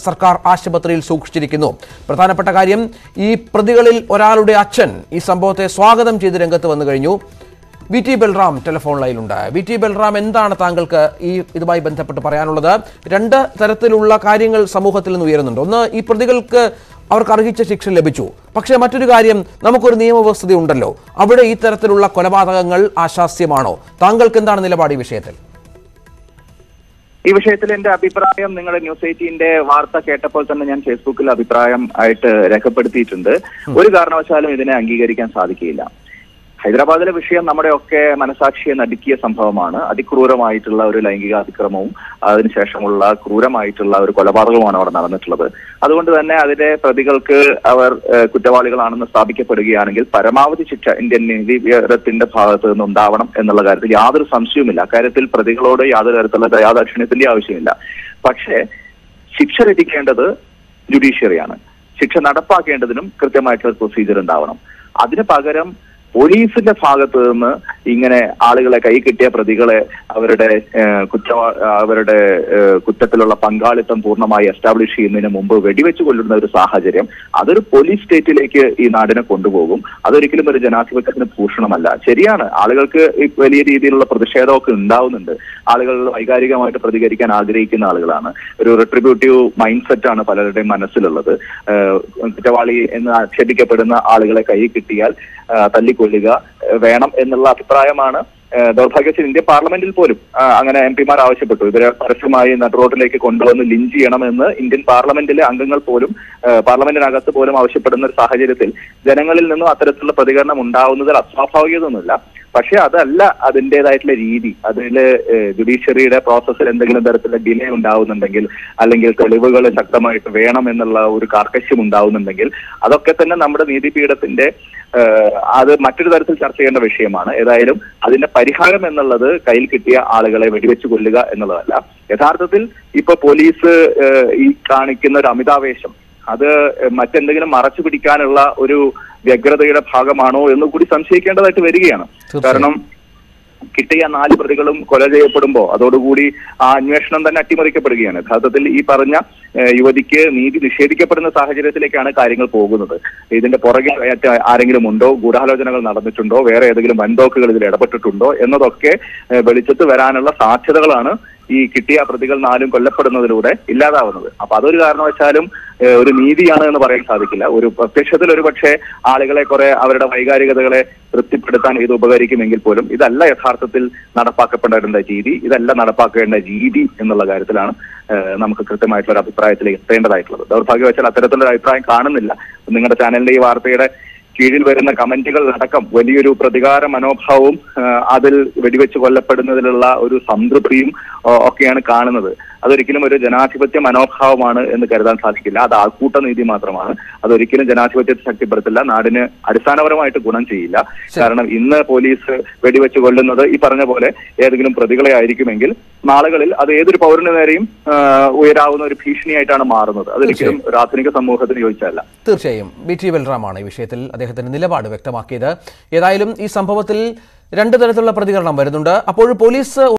സർക്കാർ ആശുപത്രിയിൽ സൂക്ഷിച്ചിരിക്കുന്നു പ്രധാനപ്പെട്ട കാര്യം ഈ പ്രതികളിൽ ഒരാളുടെ അച്ഛൻ ഈ സംഭവത്തെ സ്വാഗതം ചെയ്ത് രംഗത്ത് വന്നു കഴിഞ്ഞു വി ടി ബൽറാം ടെലിഫോൺ ലൈനിലുണ്ട് വി ടി ബൽറാം എന്താണ് താങ്കൾക്ക് ഈ ഇതുമായി ബന്ധപ്പെട്ട് പറയാനുള്ളത് രണ്ട് തരത്തിലുള്ള കാര്യങ്ങൾ സമൂഹത്തിൽ നിന്ന് ഉയരുന്നുണ്ട് ഒന്ന് ഈ പ്രതികൾക്ക് അവർക്ക് അർഹിച്ച ശിക്ഷ ലഭിച്ചു പക്ഷേ മറ്റൊരു കാര്യം നമുക്കൊരു നിയമവ്യവസ്ഥ ഉണ്ടല്ലോ അവിടെ ഈ തരത്തിലുള്ള കൊലപാതകങ്ങൾ ആശാസ്യമാണോ താങ്കൾക്ക് എന്താണ് നിലപാട് ഈ വിഷയത്തിൽ ഈ വിഷയത്തിൽ എന്റെ അഭിപ്രായം നിങ്ങളുടെ ന്യൂസ് എയ്റ്റീന്റെ വാർത്ത കേട്ടപ്പോൾ തന്നെ ഞാൻ ഫേസ്ബുക്കിൽ അഭിപ്രായം ആയിട്ട് രേഖപ്പെടുത്തിയിട്ടുണ്ട് ഒരു കാരണവശാലും ഇതിനെ അംഗീകരിക്കാൻ സാധിക്കില്ല ഹൈദരാബാദിലെ വിഷയം നമ്മുടെ ഒക്കെ മനസാക്ഷിയെ നടുക്കിയ സംഭവമാണ് അതിക്രൂരമായിട്ടുള്ള ഒരു ലൈംഗിക അതിക്രമവും അതിനുശേഷമുള്ള ക്രൂരമായിട്ടുള്ള ഒരു കൊലപാതകവുമാണ് അവിടെ നടന്നിട്ടുള്ളത് അതുകൊണ്ട് തന്നെ അതിലെ പ്രതികൾക്ക് അവർ ഏഹ്, കുറ്റവാളികളാണെന്ന് സ്ഥാപിക്കപ്പെടുകയാണെങ്കിൽ പരമാവധി ശിക്ഷ ഇന്ത്യൻ നീതിപീഠത്തിന്റെ ഭാഗത്ത് നിന്ന് ഉണ്ടാവണം എന്നുള്ള കാര്യത്തിൽ യാതൊരു സംശയവുമില്ല അക്കാര്യത്തിൽ പ്രതികളോട് യാതൊരു തരത്തിലുള്ള ദയാദാക്ഷിണ്യത്തിന്റെ ആവശ്യമില്ല പക്ഷേ ശിക്ഷ ലഭിക്കേണ്ടത് ജുഡീഷ്യറിയാണ് ശിക്ഷ നടപ്പാക്കേണ്ടതിനും കൃത്യമായിട്ടുള്ള പ്രൊസീജിയർ ഉണ്ടാവണം അതിന് പകരം പോലീസിന്റെ ഭാഗത്ത് നിന്ന് ഇങ്ങനെ ആളുകളെ കൈ കിട്ടിയ പ്രതികളെ അവരുടെ ഏഹ്, കുറ്റ അവരുടെ ഏഹ്, കുറ്റത്തിലുള്ള പങ്കാളിത്തം പൂർണ്ണമായി എസ്റ്റാബ്ലിഷ് ചെയ്യുന്നതിന് മുമ്പ് വെടിവെച്ച് കൊല്ലുന്ന ഒരു സാഹചര്യം അതൊരു പോലീസ് സ്റ്റേറ്റിലേക്ക് ഈ നാടിനെ കൊണ്ടുപോകും അതൊരിക്കലും ഒരു ജനാധിപത്യത്തിന് ഭൂഷണമല്ല ശരിയാണ് ആളുകൾക്ക് ഈ വലിയ രീതിയിലുള്ള പ്രതിഷേധമൊക്കെ ഉണ്ടാവുന്നുണ്ട് ആളുകൾ വൈകാരികമായിട്ട് പ്രതികരിക്കാൻ ആഗ്രഹിക്കുന്ന ആളുകളാണ് ഒരു റിട്രിബ്യൂട്ടീവ് മൈൻഡ് സെറ്റ് ആണ് പലരുടെയും മനസ്സിലുള്ളത് ഏഹ് കുറ്റവാളി എന്ന് ആക്ഷേപിക്കപ്പെടുന്ന ആളുകളെ കൈ കിട്ടിയാൽ ഏഹ് തല്ലിക്കൊല്ലുക ഏഹ് വേണം എന്നുള്ള അഭിപ്രായമാണ് ഏഹ് ദൗർഭാഗ്യവശാൽ ഇന്ത്യൻ പാർലമെന്റിൽ പോലും ആ, അങ്ങനെ എം പിമാർ ആവശ്യപ്പെട്ടു ഇവരെ പരസ്യമായി നടുറോഡിലേക്ക് കൊണ്ടുവന്ന് ലിഞ്ച് ചെയ്യണമെന്ന് ഇന്ത്യൻ പാർലമെന്റിലെ അംഗങ്ങൾ പോലും ഏഹ് പാർലമെന്റിനകത്ത് പോലും ആവശ്യപ്പെടുന്ന ഒരു സാഹചര്യത്തിൽ ജനങ്ങളിൽ നിന്നും അത്തരത്തിലുള്ള പ്രതികരണം ഉണ്ടാവുന്നതിൽ അസ്വാഭാവികതൊന്നുമില്ല പക്ഷെ അതല്ല അതിൻ്റെതായിട്ടുള്ള രീതി അതിൽ ജുഡീഷ്യറിയുടെ പ്രോസസ്സിൽ എന്തെങ്കിലും തരത്തിലുള്ള ഡിലേ ഉണ്ടാവുന്നുണ്ടെങ്കിൽ അല്ലെങ്കിൽ തെളിവുകൾ ശക്തമായിട്ട് വേണം എന്നുള്ള ഒരു കാർക്കശ്യം ഉണ്ടാവുന്നുണ്ടെങ്കിൽ അതൊക്കെ തന്നെ നമ്മുടെ നീതിപീഠത്തിന്റെ ഏഹ്, അത് മറ്റൊരു തരത്തിൽ ചർച്ച ചെയ്യേണ്ട വിഷയമാണ് ഏതായാലും അതിന്റെ പരിഹാരം എന്നുള്ളത് കയ്യിൽ കിട്ടിയ ആളുകളെ വെടിവെച്ച് കൊല്ലുക എന്നുള്ളതല്ല യഥാർത്ഥത്തിൽ ഇപ്പൊ പോലീസ് ഏഹ്, ഈ കാണിക്കുന്ന ഒരു അമിതാവേശം അത് മറ്റെന്തെങ്കിലും മറച്ചു പിടിക്കാനുള്ള ഒരു വ്യഗ്രതയുടെ ഭാഗമാണോ എന്ന് കൂടി സംശയിക്കേണ്ടതായിട്ട് വരികയാണ് തീർച്ചയായും. കാരണം കിട്ടിയ നാല് പ്രതികളും കൊല ചെയ്യപ്പെടുമ്പോൾ അതോടുകൂടി ആ അന്വേഷണം തന്നെ അട്ടിമറിക്കപ്പെടുകയാണ് യഥാർത്ഥത്തിൽ ഈ പറഞ്ഞ ഏഹ്, യുവതിക്ക് നീതി നിഷേധിക്കപ്പെടുന്ന സാഹചര്യത്തിലേക്കാണ് കാര്യങ്ങൾ പോകുന്നത് ഇതിന്റെ പുറകെ മറ്റ് ആരെങ്കിലും ഉണ്ടോ ഗൂഢാലോചനകൾ നടന്നിട്ടുണ്ടോ വേറെ ഏതെങ്കിലും വൻതോക്കുകൾ ഇതിൽ ഇടപെട്ടിട്ടുണ്ടോ എന്നതൊക്കെ ഏഹ്, വെളിച്ചത്ത് വരാനുള്ള സാധ്യതകളാണ് ഈ കിട്ടിയ പ്രതികൾ നാലും കൊല്ലപ്പെടുന്നതിലൂടെ ഇല്ലാതാവുന്നത് അപ്പൊ അതൊരു കാരണവശാലും ഏഹ്, ഒരു നീതിയാണ് എന്ന് പറയാൻ സാധിക്കില്ല ഒരു പ്രത്യക്ഷത്തിൽ ഒരു പക്ഷേ ആളുകളെ കുറെ അവരുടെ വൈകാരികതകളെ തൃപ്തിപ്പെടുത്താൻ ഇത് ഉപകരിക്കുമെങ്കിൽ പോലും ഇതല്ല യഥാർത്ഥത്തിൽ നടപ്പാക്കപ്പെടേണ്ട രീതി ഇതല്ല നടപ്പാക്കേണ്ട രീതി എന്നുള്ള കാര്യത്തിലാണ് ഏഹ്, നമുക്ക് കൃത്യമായിട്ടുള്ള ഒരു അഭിപ്രായത്തിലേക്ക് എത്തേണ്ടതായിട്ടുള്ളത് ദൗർഭാഗ്യവശാൽ അത്തരത്തിലുള്ള അഭിപ്രായം കാണുന്നില്ല നിങ്ങളുടെ ചാനലിന്റെ ഈ വാർത്തയുടെ കീഴിൽ വരുന്ന കമന്റുകൾ അടക്കം വലിയൊരു പ്രതികാര മനോഭാവവും ഏഹ്, അതിൽ വെടിവെച്ച് കൊല്ലപ്പെടുന്നതിലുള്ള ഒരു സംതൃപ്തിയും ഏഹ്, ഒക്കെയാണ് കാണുന്നത് അതൊരിക്കലും ഒരു ജനാധിപത്യ മനോഭാവമാണ് എന്ന് കരുതാൻ സാധിക്കില്ല അത് ആൾക്കൂട്ട നീതി മാത്രമാണ് അതൊരിക്കലും ജനാധിപത്യത്തെ ശക്തിപ്പെടുത്തില്ല നാടിന് അടിസ്ഥാനപരമായിട്ട് ഗുണം ചെയ്യില്ല കാരണം ഇന്ന് പോലീസ് വെടിവെച്ച് കൊല്ലുന്നത് ഈ പറഞ്ഞ പോലെ ഏതെങ്കിലും പ്രതികളെ ആയിരിക്കുമെങ്കിൽ നാളുകളിൽ അത് ഏതൊരു പൗരന് നേരെയും ഏഹ്, ഉയരാവുന്ന ഒരു ഭീഷണിയായിട്ടാണ് മാറുന്നത് അതൊരിക്കലും ഒരു ആധുനിക സമൂഹത്തിന് യോജിച്ചതല്ല തീർച്ചയായും ബി ടി ബൽറാമാണ് ഈ വിഷയത്തിൽ അദ്ദേഹത്തിന്റെ നിലപാട് വ്യക്തമാക്കിയത് ഏതായാലും ഈ സംഭവത്തിൽ രണ്ട് തരത്തിലുള്ള പ്രതികരണം വരുന്നുണ്ട് അപ്പോൾ പോലീസ്